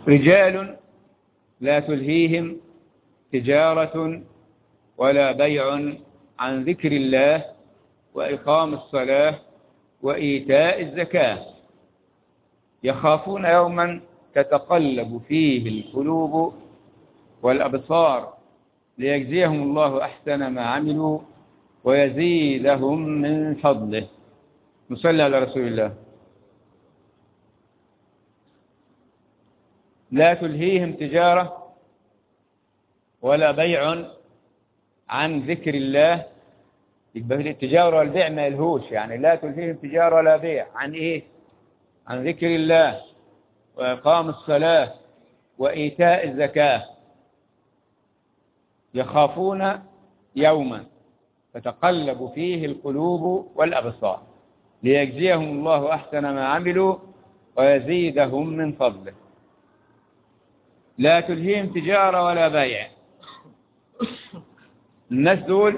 رجال لا تلهيهم تجارة ولا بيع عن ذكر الله وإقام الصلاة وإيتاء الزكاة يخافون يوما تتقلب فيه القلوب والأبصار ليجزيهم الله أحسن ما عملوا ويزيدهم من فضله نصلي على رسول الله لا تلهيهم تجارة ولا بيع عن ذكر الله يبقى التجارة والبيع ما يلهوش يعني لا تلهيهم تجارة ولا بيع عن ايه عن ذكر الله وإقام الصلاة وإيتاء الزكاة يخافون يوما تتقلب فيه القلوب والأبصار ليجزيهم الله أحسن ما عملوا ويزيدهم من فضله لا تلهيهم تجارة ولا بيع الناس دول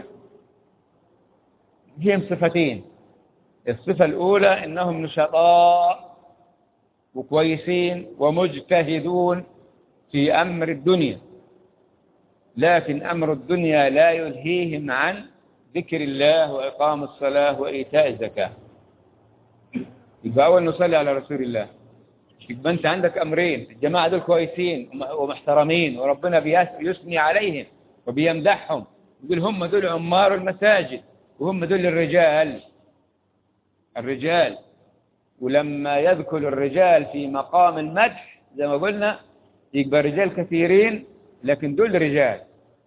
فيهم صفتين الصفة الأولى إنهم نشطاء وكويسين ومجتهدون في أمر الدنيا لكن أمر الدنيا لا يلهيهم عن ذكر الله وإقام الصلاة وإيتاء الزكاة يبقى أول نصلي على رسول الله يبقى أنت عندك أمرين الجماعة دول كويسين ومحترمين وربنا بيثني عليهم وبيمدحهم يقول هم دول عمار المساجد وهم دول الرجال الرجال ولما يذكر الرجال في مقام المدح زي ما قلنا يبقى رجال كثيرين لكن دول رجال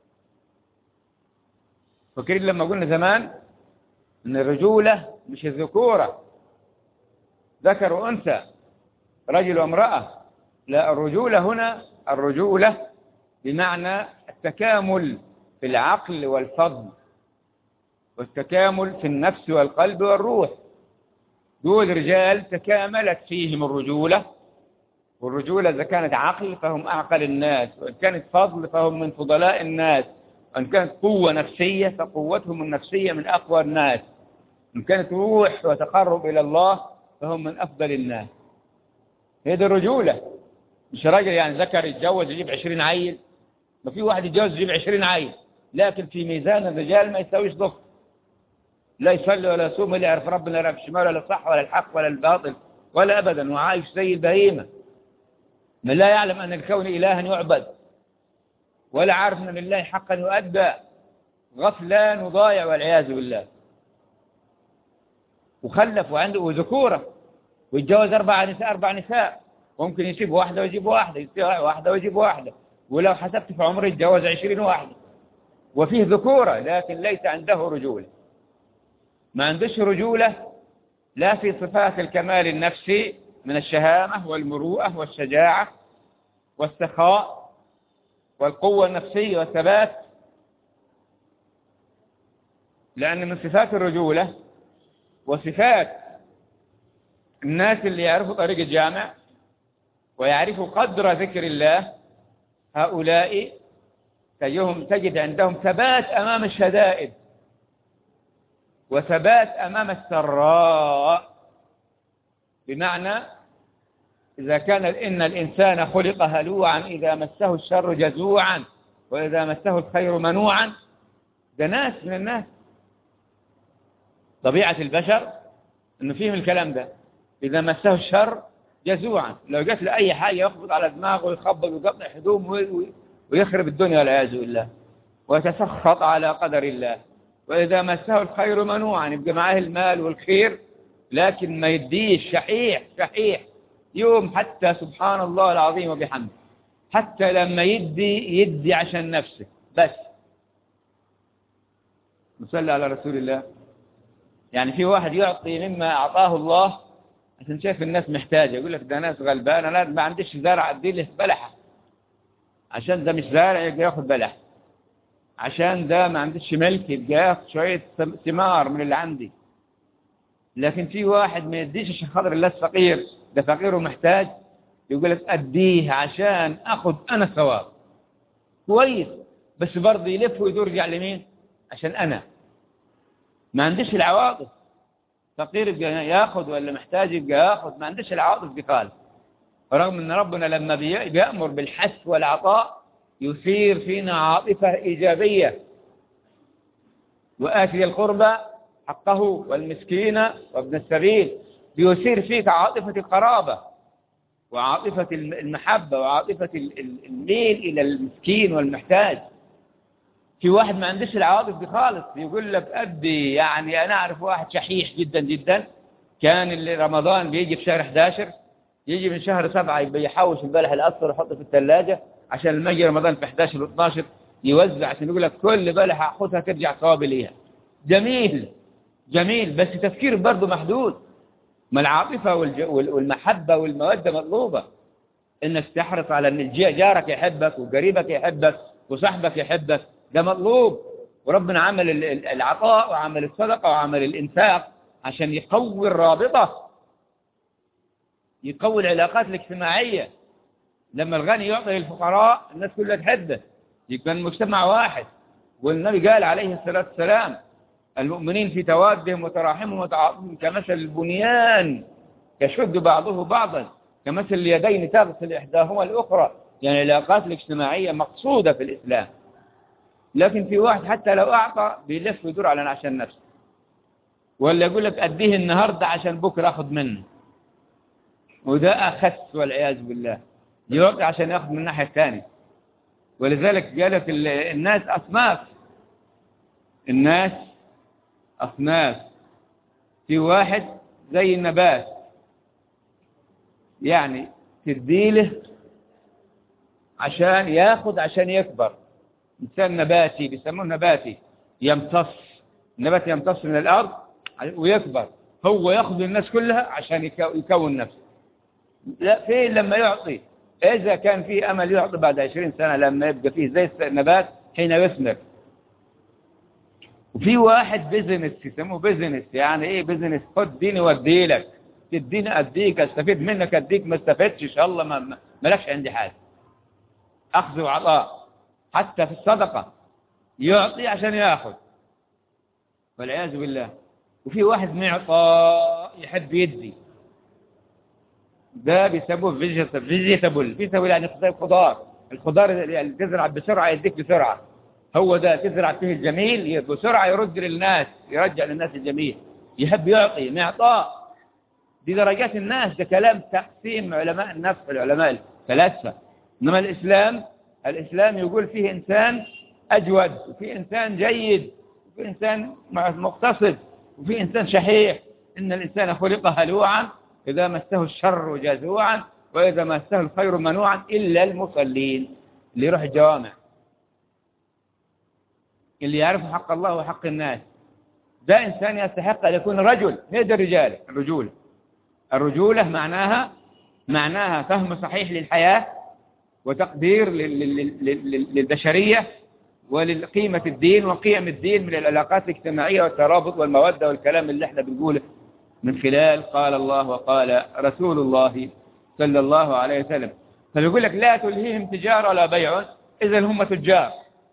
فاكرين لما قلنا زمان ان الرجولة مش الذكورة ذكر وانثى رجل وامرأة لا الرجولة هنا الرجولة بمعنى التكامل في العقل والفضل والتكامل في النفس والقلب والروح دول رجال تكاملت فيهم الرجولة والرجولة إذا كانت عقل فهم أعقل الناس وإن كانت فضل فهم من فضلاء الناس وإن كانت قوة نفسية فقوتهم النفسية من أقوى الناس إن كانت روح وتقرب إلى الله فهم من أفضل الناس هي دي الرجولة مش راجل يعني ذكر يتجوز يجيب عشرين عيل ما في واحد يتجوز يجيب عشرين عيل لكن في ميزان الرجال ما يساويش ضفر لا يصلي ولا يصوم ولا يعرف ربنا لا يعرف الشمال ولا الصح ولا الحق ولا الباطل ولا أبدا وعايش زي البهيمة من لا يعلم أن الكون إلها يعبد ولا عارف أن لله حقا يؤدى غفلان وضايع والعياذ بالله وخلف وعنده وذكورة ويتجوز أربع نساء أربع نساء وممكن يسيب واحدة ويجيب واحدة يسيب واحدة ويجيب واحدة ولو حسبت في عمره يتجوز عشرين واحدة وفيه ذكورة لكن ليس عنده رجولة ما عندش رجولة لا في صفات الكمال النفسي من الشهامة والمروءة والشجاعة والسخاء والقوة النفسية والثبات لأن من صفات الرجولة وصفات الناس اللي يعرفوا طريق الجامع ويعرفوا قدر ذكر الله هؤلاء تجهم تجد عندهم ثبات أمام الشدائد وثبات أمام السراء بمعنى إذا كان إن الإنسان خلق هلوعا إذا مسه الشر جزوعا وإذا مسه الخير منوعا ده ناس من الناس طبيعة البشر إنه فيهم الكلام ده إذا مسه الشر جزوعا لو جات له أي حاجة يخبط على دماغه ويخبط ويقطع هدومه ويخرب الدنيا والعياذ بالله ويتسخط على قدر الله وإذا مسه الخير منوعا يبقى معاه المال والخير لكن ما يديش شحيح شحيح يوم حتى سبحان الله العظيم وبحمده حتى لما يدي يدي عشان نفسه بس نصلي على رسول الله يعني في واحد يعطي مما أعطاه الله عشان شايف الناس محتاجة يقول لك ده ناس غلبانة لا ما عنديش زرع أدي له بلحة عشان ده مش زارع يبقى ياخد بلح عشان ده ما عنديش ملك يبقى ياخد شوية ثمار من اللي عندي لكن في واحد ما يديش عشان خاطر الله الفقير ده فقير ومحتاج يقول لك أديه عشان أخذ أنا ثواب كويس بس برضه يلف ويدور يرجع لمين عشان أنا ما عنديش العواطف فقير يبقى ياخذ ولا محتاج يبقى ياخذ ما عنديش العواطف دي خالص رغم أن ربنا لما بيأمر بالحث والعطاء يثير فينا عاطفة إيجابية وآتي القربى حقه والمسكين وابن السبيل بيثير فيك عاطفة القرابة وعاطفة المحبة وعاطفة الميل إلى المسكين والمحتاج في واحد ما عندش العواطف دي خالص يقول لك أدي يعني أنا أعرف واحد شحيح جدا جدا كان اللي رمضان بيجي في شهر 11 يجي من شهر 7 يبقى يحوش البلح الأصفر ويحطه في الثلاجة عشان لما يجي رمضان في 11 و12 يوزع عشان يقول لك كل بلحة أخذها ترجع صوابي ليها جميل جميل بس تفكير برضه محدود ما العاطفة والمحبة والمودة مطلوبة انك تحرص على ان جارك يحبك وقريبك يحبك وصاحبك يحبك ده مطلوب وربنا عمل العطاء وعمل الصدقة وعمل الإنفاق عشان يقوي الرابطة يقوي العلاقات الاجتماعية لما الغني يعطي للفقراء الناس كلها تحبه يكون المجتمع واحد والنبي قال عليه الصلاة والسلام المؤمنين في توادهم وتراحمهم وتعاطفهم كمثل البنيان يشد بعضه بعضا كمثل اليدين تغسل إحداهما الأخرى يعني العلاقات الاجتماعية مقصودة في الإسلام لكن في واحد حتى لو أعطى بيلف ويدور على عشان نفسه ولا يقول لك أديه النهاردة عشان بكرة أخذ منه وده أخس والعياذ بالله يوقع عشان يأخذ من الناحية الثانية ولذلك قالت الناس أصناف الناس أصناف في واحد زي النبات يعني تديله عشان ياخذ عشان يكبر إنسان نباتي بيسموه نباتي يمتص النبات يمتص من الأرض ويكبر هو يأخذ الناس كلها عشان يكون نفسه لا فين لما يعطي إذا كان فيه أمل يعطي بعد عشرين سنة لما يبقى فيه زي النبات حين يثمر وفي واحد بيزنس يسموه بيزنس يعني ايه بيزنس خد ديني وادي لك تديني اديك استفيد منك اديك ما استفدتش ان شاء الله ما مالكش عندي حاجه اخذ وعطاء حتى في الصدقه يعطي عشان ياخذ والعياذ بالله وفي واحد معطاء يحب يدي ده بيسموه فيجيتابل فيجيتابل يعني خضار الخضار اللي تزرع بسرعه يديك بسرعه هو ده تزرع فيه الجميل بسرعة يرد للناس يرجع للناس الجميل يحب يعطي معطاء دي درجات الناس ده كلام تقسيم علماء النفس العلماء الفلاسفة إنما الإسلام الإسلام يقول فيه إنسان أجود وفي إنسان جيد وفي إنسان مقتصد وفي إنسان شحيح إن الإنسان خلق هلوعا إذا مسه الشر جزوعا وإذا مسه الخير منوعا إلا المصلين اللي يروح الجوامع اللي يعرف حق الله وحق الناس ده إنسان يستحق أن يكون رجل ليس الرجال الرجولة الرجولة معناها معناها فهم صحيح للحياة وتقدير للبشرية ولقيمة الدين وقيم الدين من العلاقات الاجتماعية والترابط والمودة والكلام اللي احنا بنقوله من خلال قال الله وقال رسول الله صلى الله عليه وسلم فبيقول لك لا تلهيهم تجارة ولا بيع إذا هم تجار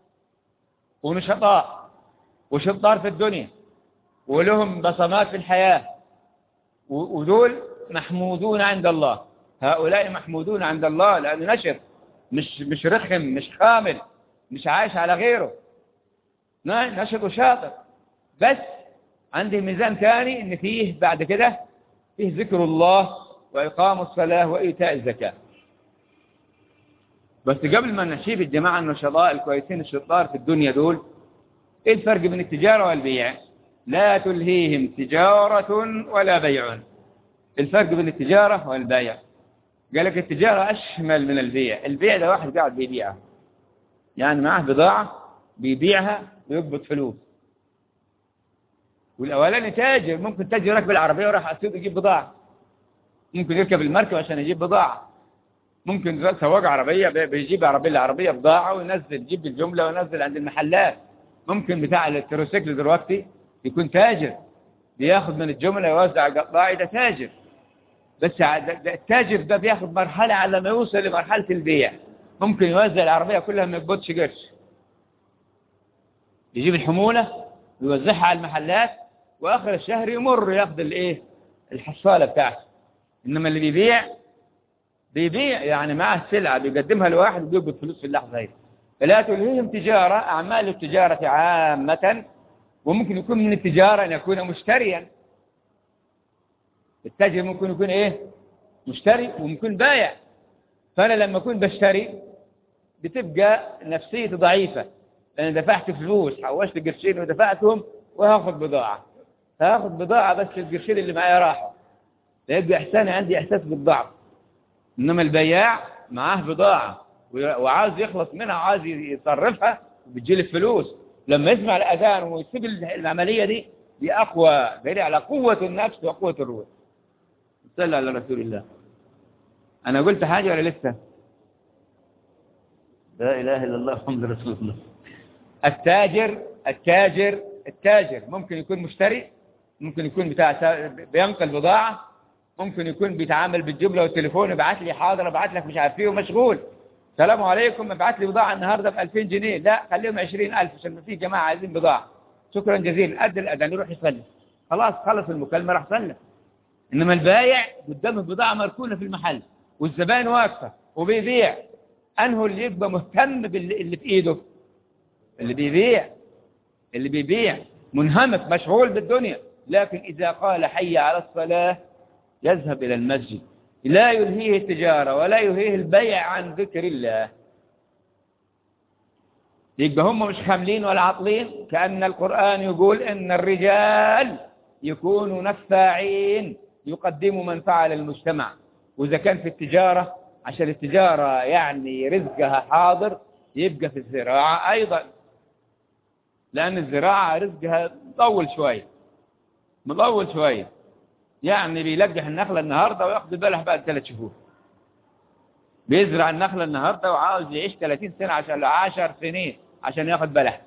ونشطاء وشطار في الدنيا ولهم بصمات في الحياة ودول محمودون عند الله هؤلاء محمودون عند الله لأنه نشر مش مش رخم مش خامل مش عايش على غيره نشط وشاطر بس عندي ميزان ثاني ان فيه بعد كده فيه ذكر الله وإقام الصلاة وإيتاء الزكاة بس قبل ما نشيب الجماعة النشطاء الكويسين الشطار في الدنيا دول ايه الفرق بين التجارة والبيع لا تلهيهم تجارة ولا بيع الفرق بين التجارة والبيع قال لك التجارة أشمل من البيع البيع ده واحد قاعد بيبيعها يعني معه بضاعة بيبيعها ويقبض فلوس والأولاني تاجر ممكن تاجر راكب العربية وراح السوق يجيب بضاعة ممكن يركب المركب عشان يجيب بضاعة ممكن سواق عربية بيجيب عربية لعربية بضاعة وينزل يجيب الجملة وينزل عند المحلات ممكن بتاع التروسيكل دلوقتي يكون تاجر بياخد من الجملة يوزع قطاعي ده تاجر بس التاجر ده بياخد مرحلة على ما يوصل لمرحلة البيع ممكن يوزع العربية كلها ما يقبضش قرش يجيب الحمولة ويوزعها على المحلات واخر الشهر يمر ياخذ الايه الحصالة بتاعته انما اللي بيبيع بيبيع يعني معه سلعة بيقدمها لواحد وبيقبض فلوس في اللحظة هي فلا تلهيهم تجارة أعمال التجارة عامة وممكن يكون من التجارة أن يكون مشتريا التاجر ممكن يكون إيه مشتري وممكن بايع فأنا لما أكون بشتري بتبقى نفسيتي ضعيفة لأن دفعت فلوس حوشت قرشين ودفعتهم وهاخد بضاعة هاخد بضاعة بس القرشين اللي معايا راحوا يبقى إحساني عندي إحساس بالضعف إنما البياع معاه بضاعة وعاوز يخلص منها وعاوز يصرفها وبتجيله الفلوس لما يسمع الأذان ويسيب العملية دي دي أقوى دليل على قوة النفس وقوة الروح صلى على رسول الله أنا قلت حاجة ولا لسه لا إله إلا الله محمد رسول الله التاجر التاجر التاجر ممكن يكون مشتري ممكن يكون بتاع بينقل بضاعة ممكن يكون بيتعامل بالجملة والتليفون يبعت لي حاضر ابعت لك مش عارف ايه ومشغول السلام عليكم ابعت لي بضاعة النهاردة ب 2000 جنيه لا خليهم 20000 عشان ما في جماعة عايزين بضاعة شكرا جزيلا أدي الأذان يروح يصلي خلاص خلص المكالمة راح صلى إنما البايع قدامه بضاعة مركونة في المحل والزبائن واقفة وبيبيع أنه اللي يبقى مهتم باللي في إيده اللي بيبيع اللي بيبيع منهمك مشغول بالدنيا لكن إذا قال حي على الصلاة يذهب إلى المسجد لا يلهيه التجارة ولا يلهيه البيع عن ذكر الله يبقى هم مش حاملين ولا عاطلين كأن القرآن يقول إن الرجال يكونوا نفاعين يقدموا منفعة للمجتمع وإذا كان في التجارة عشان التجارة يعني رزقها حاضر يبقى في الزراعة أيضا لأن الزراعة رزقها مطول شوية مطول شوية يعني بيلقح النخلة النهاردة وياخذ البلح بعد ثلاث شهور بيزرع النخلة النهاردة وعاوز يعيش 30 سنة عشان 10 سنين عشان ياخذ بلح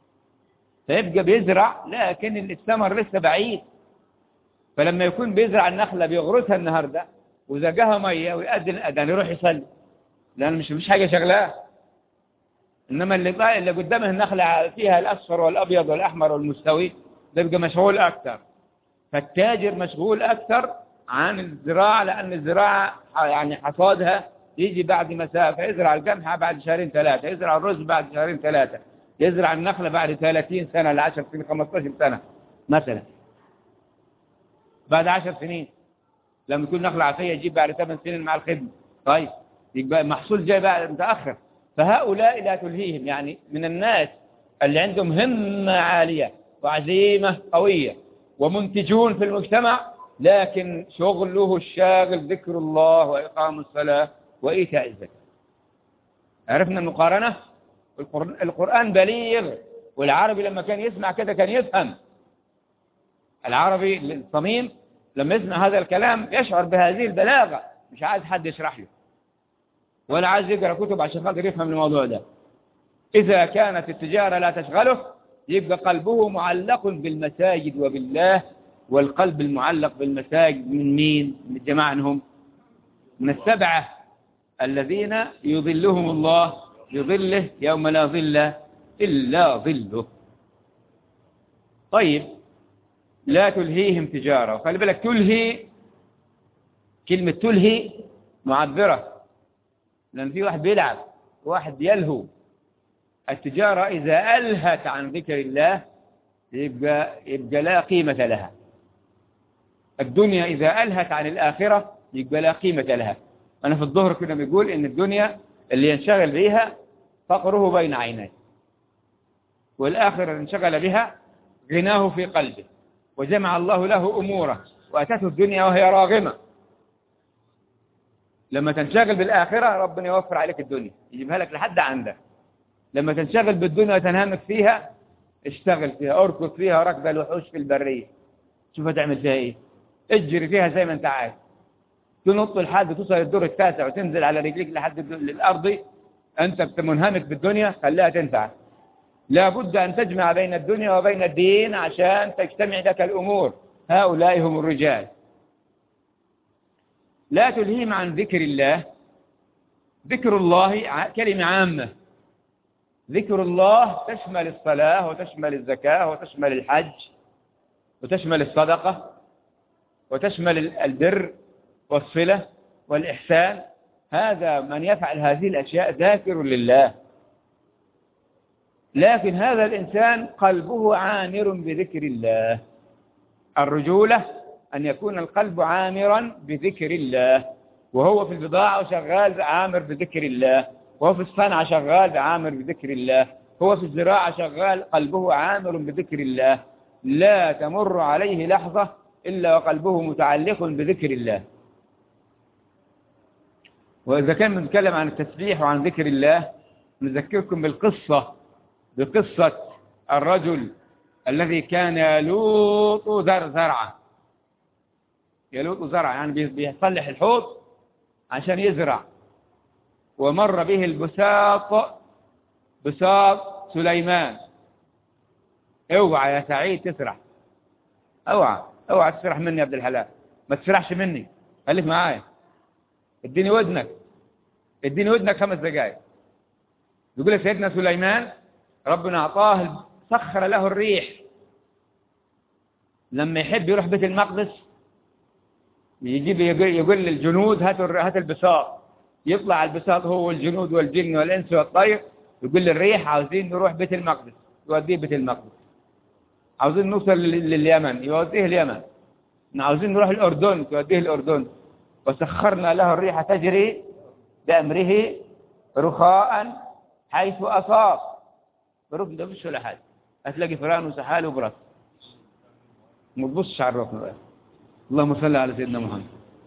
فيبقى بيزرع لكن الثمر لسه بعيد فلما يكون بيزرع النخلة بيغرسها النهاردة وزقها مية ويأذن الأذان يروح يصلي لأن مش مش حاجة شغلاه إنما اللي اللي قدامه النخلة فيها الأصفر والأبيض والأحمر والمستوي ده يبقى مشغول أكثر فالتاجر مشغول أكثر عن الزراعة لأن الزراعة يعني حصادها يجي بعد مسافة يزرع القمحة بعد شهرين ثلاثة يزرع الرز بعد شهرين ثلاثة يزرع النخلة بعد 30 سنة ل 10 سنين 15 سنة مثلا بعد 10 سنين لما يكون نخلة عصية يجيب بعد 8 سنين مع الخدمة طيب يبقى محصول جاي بعد متأخر فهؤلاء لا تلهيهم يعني من الناس اللي عندهم همة عالية وعزيمة قوية ومنتجون في المجتمع لكن شغله الشاغل ذكر الله وإقام الصلاة وإيتاء الزكاة عرفنا المقارنة القرآن بليغ والعربي لما كان يسمع كده كان يفهم العربي الصميم لما يسمع هذا الكلام يشعر بهذه البلاغة مش عايز حد يشرح له ولا عايز يقرأ كتب عشان خاطر يفهم الموضوع ده إذا كانت التجارة لا تشغله يبقى قلبه معلق بالمساجد وبالله والقلب المعلق بالمساجد من مين من الجماعة هم من السبعة الذين يظلهم الله بظله يوم لا ظل إلا ظله طيب لا تلهيهم تجارة وخلي بالك تلهي كلمة تلهي معبرة لأن في واحد بيلعب واحد يلهو التجارة إذا ألهت عن ذكر الله يبقى, يبقى لا قيمة لها الدنيا إذا ألهت عن الآخرة يبقى لا قيمة لها أنا في الظهر كنا بيقول إن الدنيا اللي ينشغل بها فقره بين عينيه والآخرة انشغل بها غناه في قلبه وجمع الله له أموره وأتته الدنيا وهي راغمة لما تنشغل بالآخرة ربنا يوفر عليك الدنيا يجيبها لك لحد عندك لما تنشغل بالدنيا وتنهمك فيها اشتغل فيها اركض فيها ركض الوحوش في البرية شوف هتعمل فيها ايه اجري فيها زي ما انت عايز تنط لحد توصل الدور التاسع وتنزل على رجليك لحد الارض انت منهمك بالدنيا خليها تنفعك لابد أن تجمع بين الدنيا وبين الدين عشان تجتمع لك الأمور هؤلاء هم الرجال لا تلهيم عن ذكر الله ذكر الله كلمة عامة ذكر الله تشمل الصلاة وتشمل الزكاة وتشمل الحج وتشمل الصدقة وتشمل البر والصلة والإحسان هذا من يفعل هذه الأشياء ذاكر لله لكن هذا الإنسان قلبه عامر بذكر الله الرجولة أن يكون القلب عامرا بذكر الله وهو في البضاعة شغال عامر بذكر الله وهو في الصنعة شغال عامر بذكر الله هو في الزراعة شغال قلبه عامر بذكر الله لا تمر عليه لحظة إلا وقلبه متعلق بذكر الله وإذا كان بنتكلم عن التسبيح وعن ذكر الله نذكركم بالقصة بقصة الرجل الذي كان يلوط زر زرعا يلوط زرعا يعني بيصلح الحوض عشان يزرع ومر به البساط بساط سليمان اوعى يا سعيد تسرح اوعى اوعى تسرح مني يا عبد الحلال ما تسرحش مني خليك معايا اديني ودنك اديني ودنك خمس دقائق يقول سيدنا سليمان ربنا اعطاه سخر له الريح لما يحب يروح بيت المقدس يجيب يقول للجنود هاتوا هات البساط يطلع البساط هو والجنود والجن والانس والطير يقول للريح عاوزين نروح بيت المقدس يوديه بيت المقدس عاوزين نوصل لليمن يوديه اليمن عاوزين نروح الأردن توديه الأردن وسخرنا له الريح تجري بأمره رخاء حيث أصاب بركن ده مش ولا حاجة هتلاقي فران وسحال وبرص ما تبصش على الركن بقى اللهم صل على سيدنا محمد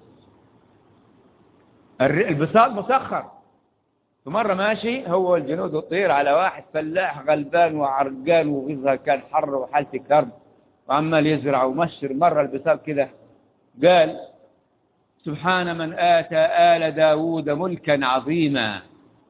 البساط مسخر فمرة ماشي هو والجنود والطير على واحد فلاح غلبان وعرقان وغيظها كان حر وحالتي كرب وعمال يزرع ومشر مرة البساط كده قال سبحان من آتى آل داود ملكا عظيما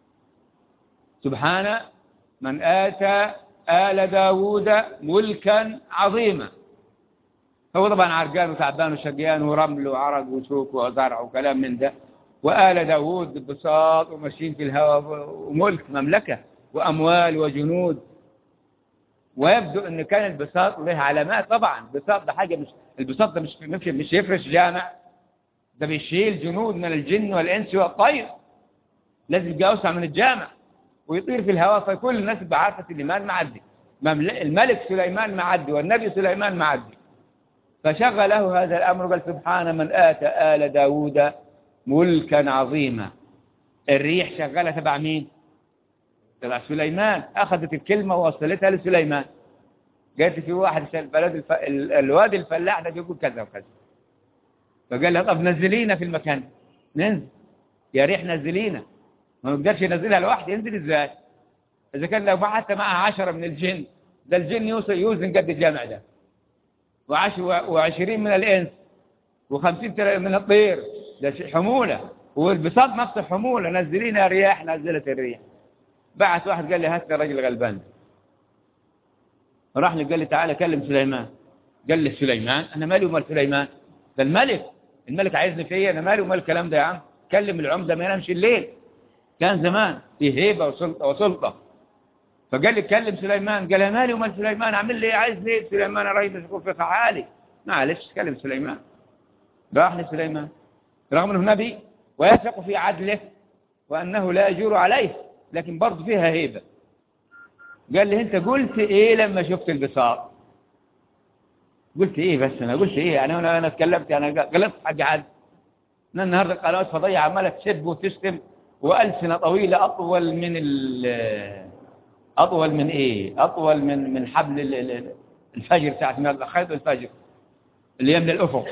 سبحان من آتى آل داود ملكا عظيما هو طبعا عرقان وتعبان وشقيان ورمل وعرق وشوك وزرع وكلام من ده وآل داود بساط وماشيين في الهواء وملك مملكة وأموال وجنود ويبدو أن كان البساط له علامات طبعا البساط ده حاجة مش البساط ده مش مش, مش يفرش جامع ده بيشيل جنود من الجن والإنس والطير لازم يبقى أوسع من الجامع ويطير في الهواء فكل الناس بعرفة الإيمان معدي الملك سليمان معدي والنبي سليمان معدي فشغل له هذا الأمر قال سبحان من آتى آل داود ملكا عظيما الريح شغالة تبع مين تبع سليمان أخذت الكلمة ووصلتها لسليمان قالت في واحد في البلد الف... الوادي الفلاح ده بيقول كذا وكذا فقال لها طب نزلينا في المكان ننزل يا ريح نزلينا ما نقدرش ينزلها لوحده ينزل ازاي اذا كان لو حتى معها عشرة من الجن ده الجن يوصل يوزن قد الجامع ده وعش وعشرين من الانس وخمسين من الطير ده حمولة والبساط نفسه حمولة نزلينا رياح نزلت الريح بعت واحد قال لي هات لي الراجل غلبان راح لي قال لي تعالى كلم سليمان قال لي سليمان انا مالي ومال سليمان ده الملك الملك عايزني فيا انا مالي ومال الكلام ده يا عم كلم العمده ما ينامش الليل كان زمان في هيبه وسلطه وسلطه فقال لي كلم سليمان قال مالي ومال سليمان اعمل لي عايز ليه سليمان راجل مشغول في عالي معلش كلم سليمان راح لسليمان رغم انه نبي ويثق في عدله وانه لا يجور عليه لكن برضه فيها هيبه قال لي انت قلت ايه لما شفت البساط قلت ايه بس انا قلت ايه انا انا, أنا اتكلمت انا غلطت حاجه عاد انا النهارده القنوات الفضائيه عماله تسب وتشتم والسنه طويله اطول من اطول من ايه اطول من من حبل الفجر ساعه ما خيط الفجر اللي يملى الافق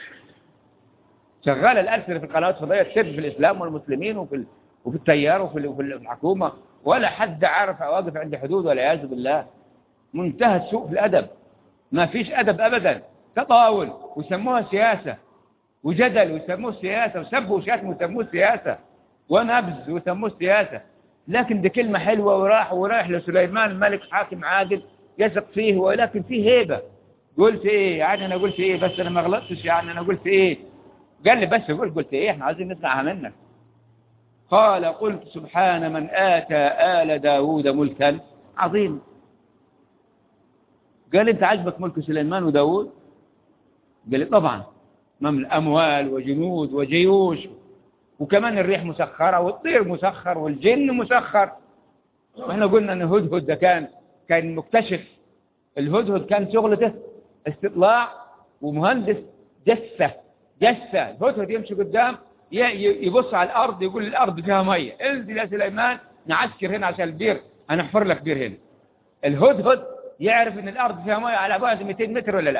شغال الألسنة في القنوات الفضائية تسب في الإسلام والمسلمين وفي وفي التيار وفي وفي الحكومة ولا حد عارف واقف عند حدود والعياذ بالله منتهى السوء في الأدب ما فيش أدب أبدا تطاول ويسموها سياسة وجدل ويسموه سياسة وسبوا وشاتموا ويسموه سياسة ونبذ ويسموه سياسة لكن دي كلمة حلوة وراح ورايح لسليمان الملك حاكم عادل يثق فيه ولكن فيه هيبة قلت ايه يعني انا قلت ايه بس انا ما غلطتش يعني انا قلت ايه قال لي بس قلت قلت ايه احنا عايزين نسمعها منك قال قلت سبحان من آتى آل داود ملكا عظيما قال انت عجبك ملك سليمان وداود قال لي طبعا من أموال وجنود وجيوش وكمان الريح مسخرة والطير مسخر والجن مسخر واحنا قلنا ان هدهد ده كان كان مكتشف الهدهد كان شغلته استطلاع ومهندس جثة جثة الهدهد يمشي قدام ي- ي- يبص على الأرض يقول الأرض فيها مية انزل يا سليمان نعسكر هنا عشان البير هنحفر لك بير هنا الهدهد يعرف ان الأرض فيها مية على بعد 200 متر ولا لا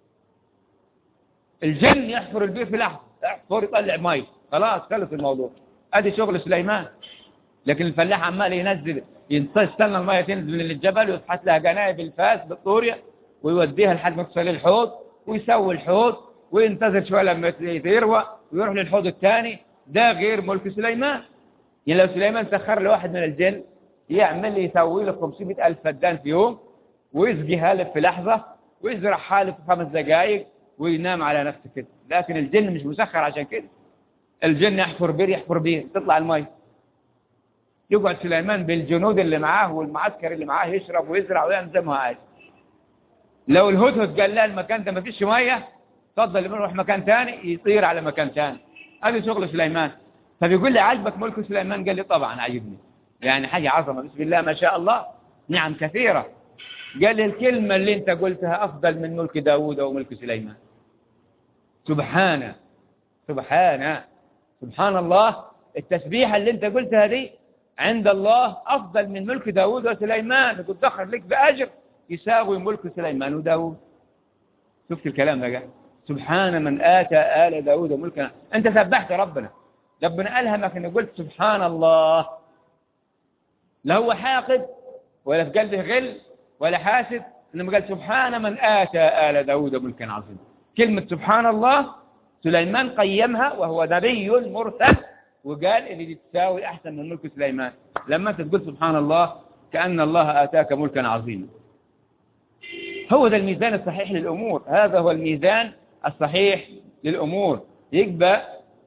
الجن يحفر البير في لحظة يحفر يطلع مية خلاص خلص الموضوع ادي شغل سليمان لكن الفلاح عمال ينزل يستنى المية تنزل من الجبل ويفحت لها جنايب الفاس بالطورية ويوديها لحد ما تصل الحوض ويسوي الحوض وينتظر شوية لما يروى ويروح للحوض الثاني ده غير ملك سليمان يعني لو سليمان سخر لواحد من الجن يعمل يسوي له 500 ألف فدان في يوم ويسقي هالف في لحظة ويزرع حالف في خمس دقائق وينام على نفسه كده لكن الجن مش مسخر عشان كده الجن يحفر بير يحفر بير تطلع المي يقعد سليمان بالجنود اللي معاه والمعسكر اللي معاه يشرب ويزرع وينزمها عادي لو الهدهد قال لا المكان ده ما فيش ميه تفضل نروح مكان ثاني يطير على مكان ثاني هذا شغل سليمان فبيقول لي عجبك ملك سليمان قال لي طبعا عجبني يعني حاجة عظمة بسم الله ما شاء الله نعم كثيرة قال لي الكلمة اللي انت قلتها أفضل من ملك داود وملك سليمان سبحانه سبحانه سبحان الله التسبيحة اللي انت قلتها دي عند الله أفضل من ملك داود وسليمان يقول دخل لك بأجر يساوي ملك سليمان وداود شفت الكلام ده قال سبحان من آتى آل داود ملكا أنت سبحت ربنا ربنا ألهمك أن قلت سبحان الله لا هو حاقد ولا في قلبه غل ولا حاسد إنما قال سبحان من آتى آل داود ملكا عظيما كلمة سبحان الله سليمان قيمها وهو نبي مرسل وقال إن دي تساوي أحسن من ملك سليمان لما أنت تقول سبحان الله كأن الله آتاك ملكا عظيما هو ده الميزان الصحيح للأمور هذا هو الميزان الصحيح للأمور يبقى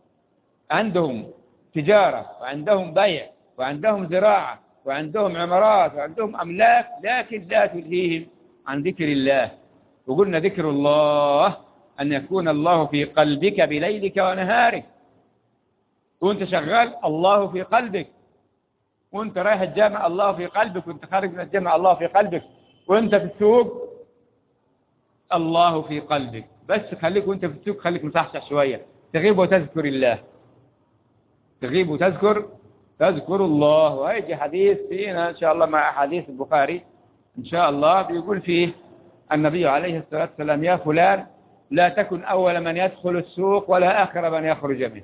عندهم تجارة وعندهم بيع وعندهم زراعة وعندهم عمارات وعندهم أملاك لكن لا تلهيهم عن ذكر الله وقلنا ذكر الله أن يكون الله في قلبك بليلك ونهارك وانت شغال الله في قلبك وانت رايح الجامع الله في قلبك وانت خارج من الجامع الله في قلبك وانت في السوق الله في قلبك بس خليك وانت في السوق خليك مصحصح شوية تغيب وتذكر الله تغيب وتذكر تذكر الله وهيجي حديث فينا إن شاء الله مع حديث البخاري إن شاء الله بيقول فيه النبي عليه الصلاة والسلام يا فلان لا تكن أول من يدخل السوق ولا آخر من يخرج منه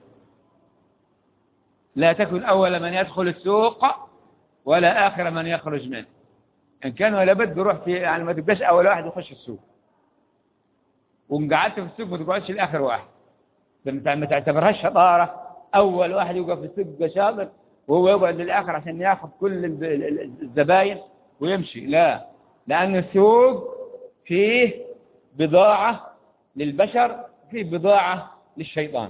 لا تكن أول من يدخل السوق ولا آخر من يخرج منه إن كان ولا بد روح في يعني ما تبقاش أول واحد يخش السوق وإن قعدت في السوق ما تقعدش لآخر واحد ما تعتبرهاش شطارة أول واحد يوقف في السوق يبقى شاطر وهو يقعد للآخر عشان ياخذ كل الزباين ويمشي لا لأن السوق فيه بضاعة للبشر فيه بضاعة للشيطان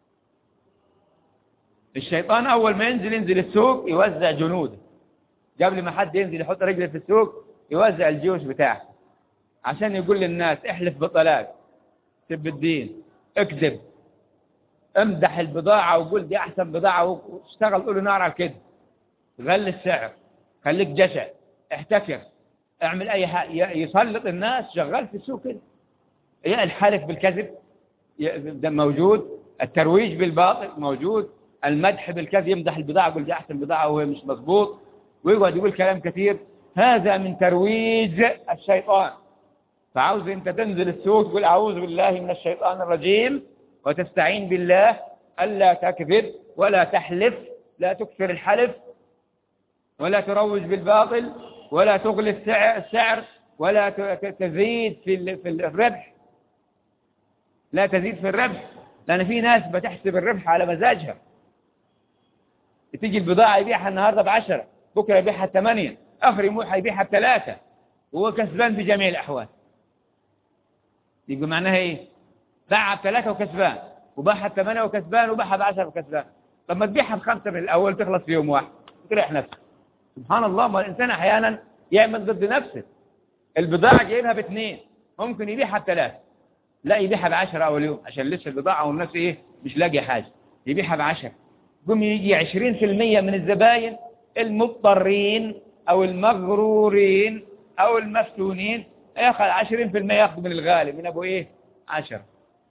الشيطان أول ما ينزل ينزل السوق يوزع جنوده قبل ما حد ينزل يحط رجله في السوق يوزع الجيوش بتاعه عشان يقول للناس احلف بطلاق سب الدين اكذب امدح البضاعة وقول دي احسن بضاعة واشتغل قولوا نار على كده غل السعر خليك جشع احتكر اعمل اي حاجة يسلط الناس شغال في السوق كده يعني الحلف بالكذب ده موجود الترويج بالباطل موجود المدح بالكذب يمدح البضاعة يقول دي احسن بضاعة وهي مش مظبوط ويقعد يقول كلام كثير هذا من ترويج الشيطان فعاوز انت تنزل السوق تقول اعوذ بالله من الشيطان الرجيم وتستعين بالله ألا تكذب ولا تحلف لا تكثر الحلف ولا تروج بالباطل ولا تغلي السعر ولا تزيد في في الربح لا تزيد في الربح لأن في ناس بتحسب الربح على مزاجها تيجي البضاعة يبيعها النهاردة بعشرة بكرة يبيعها بثمانية آخر يوم يبيعها بثلاثة وهو كسبان بجميع الأحوال يبقى معناها إيه باعها بثلاثة وكسبان وباعها بثمانية وكسبان وباعها بعشرة وكسبان طب ما تبيعها بخمسة من الأول تخلص في يوم واحد تريح نفسك سبحان الله ما الإنسان أحيانا يعمل ضد نفسه البضاعة جايبها باثنين ممكن يبيعها بثلاثة لا يبيعها بعشرة أول يوم عشان لسه البضاعة والناس إيه مش لاقي حاجة يبيعها بعشرة قم يجي عشرين في المية من الزباين المضطرين أو المغرورين أو المفتونين ياخذ عشرين في المية ياخذ من الغالي من أبو إيه عشرة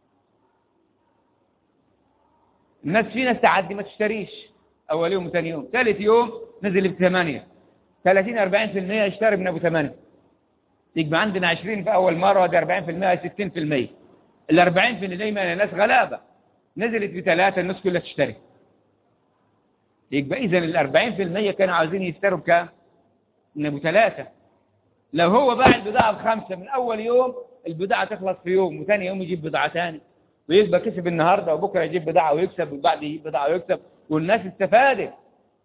الناس في ناس تعدي ما تشتريش أول يوم وثاني يوم ثالث يوم نزل بثمانية 30 40% يشتري من أبو ثمانية يبقى عندنا 20 في أول مرة وده 40% 60% ال 40 في دايما الناس غلابة نزلت بثلاثة الناس كلها تشتري يبقى إذا ال 40% كانوا عاوزين يشتروا بكام؟ من أبو ثلاثة لو هو باع البضاعة بخمسة من أول يوم البضاعة تخلص في يوم وثاني يوم يجيب بضاعة ثاني ويبقى كسب النهاردة وبكرة يجيب بضاعة ويكسب وبعد يجيب بضاعة ويكسب والناس استفادت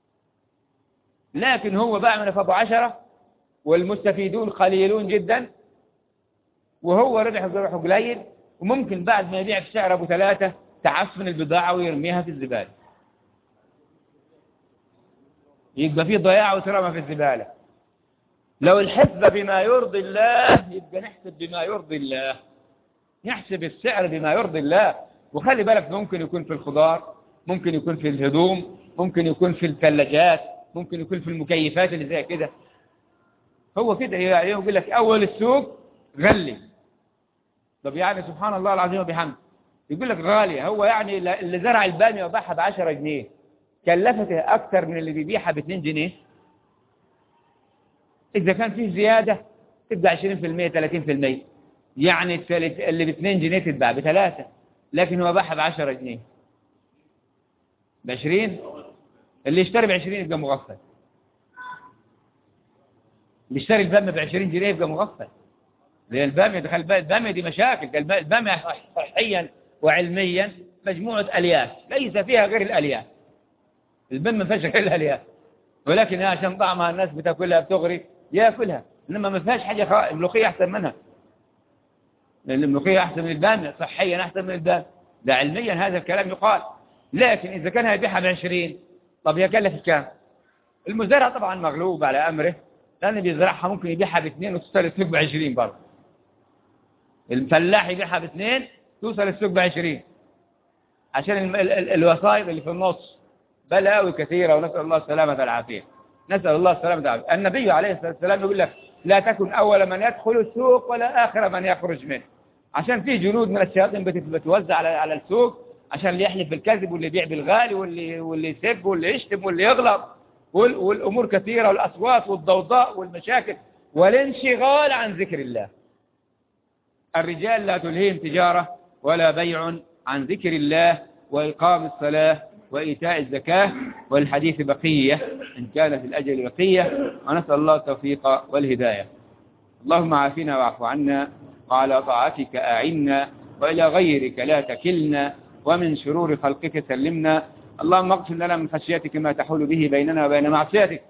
لكن هو باع من أبو عشرة والمستفيدون قليلون جدا وهو ربح ربح قليل وممكن بعد ما يبيع في سعر أبو ثلاثة تعفن البضاعة ويرميها في الزبالة يبقى فيه ضياع وترمى في الزبالة لو الحسبة بما يرضي الله يبقى نحسب بما يرضي الله نحسب السعر بما يرضي الله وخلي بالك ممكن يكون في الخضار ممكن يكون في الهدوم ممكن يكون في الثلاجات ممكن يكون في المكيفات اللي زي كده هو كده يعني يقول لك أول السوق غلي طب يعني سبحان الله العظيم وبحمده يقول لك غالية هو يعني اللي زرع البامية وباعها ب 10 جنيه كلفته أكثر من اللي بيبيعها ب 2 جنيه إذا كان فيه زيادة تبقى 20% 30% يعني اللي ب 2 جنيه تتباع بثلاثة لكن هو باعها ب 10 جنيه ب 20 اللي يشتري ب 20 يبقى مغفل اللي يشتري البامية ب 20 جنيه يبقى مغفل لأن البامية دخل البامية دي مشاكل البامية صحيا وعلميا مجموعة ألياف ليس فيها غير الألياف البامية ما فيهاش غير الألياف ولكن عشان طعمها الناس بتاكلها بتغري ياكلها انما ما فيهاش حاجة خ... الملوخية أحسن منها لأن الملوخية أحسن من البامية صحيا أحسن من البامية ده علميا هذا الكلام يقال لكن إذا كان هيبيعها ب 20 طب هي كلفت كام؟ المزارع طبعا مغلوب على أمره لأن بيزرعها ممكن يبيعها باثنين وتوصل السوق ب 20 برضه الفلاح يبيعها باثنين توصل السوق ب 20 عشان ال ال ال الوسائط اللي في النص بلاوي كثيرة ونسأل الله السلامة والعافية نسأل الله السلامة والعافية النبي عليه الصلاة والسلام يقول لك لا تكن أول من يدخل السوق ولا آخر من يخرج منه عشان في جنود من الشياطين بتوزع على على السوق عشان اللي يحلف بالكذب واللي يبيع بالغالي واللي واللي يسب واللي يشتم واللي يغلط والأمور كثيرة والأصوات والضوضاء والمشاكل والانشغال عن ذكر الله الرجال لا تلهيهم تجارة ولا بيع عن ذكر الله وإقام الصلاة وإيتاء الزكاة والحديث بقية إن كان في الأجل بقية ونسأل الله التوفيق والهداية اللهم عافنا واعف عنا وعلى طاعتك أعنا وإلى غيرك لا تكلنا ومن شرور خلقك سلمنا اللهم اغفر لنا من خشيتك ما تحول به بيننا وبين معصيتك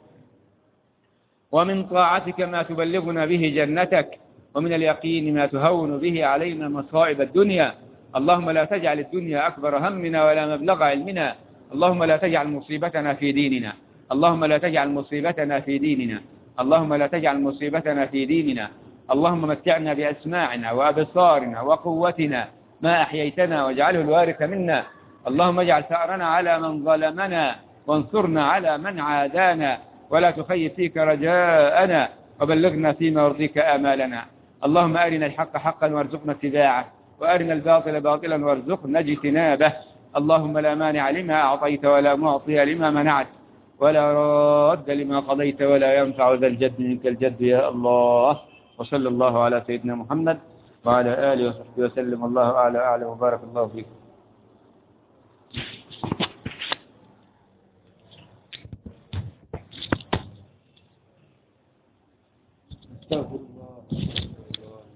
ومن طاعتك ما تبلغنا به جنتك ومن اليقين ما تهون به علينا مصائب الدنيا اللهم لا تجعل الدنيا أكبر همنا ولا مبلغ علمنا اللهم لا تجعل مصيبتنا في ديننا اللهم لا تجعل مصيبتنا في ديننا اللهم لا تجعل مصيبتنا في ديننا اللهم متعنا بأسماعنا وأبصارنا وقوتنا ما أحييتنا واجعله الوارث منا اللهم اجعل ثأرنا على من ظلمنا وانصرنا على من عادانا ولا تخيب فيك رجاءنا وبلغنا فيما يرضيك آمالنا اللهم أرنا الحق حقا وارزقنا اتباعه وأرنا الباطل باطلا وارزقنا اجتنابه اللهم لا مانع لما أعطيت ولا معطي لما منعت ولا راد لما قضيت ولا ينفع ذا الجد منك الجد يا الله وصلى الله على سيدنا محمد وعلى آله وصحبه وسلم الله أعلى أعلى وبارك الله فيكم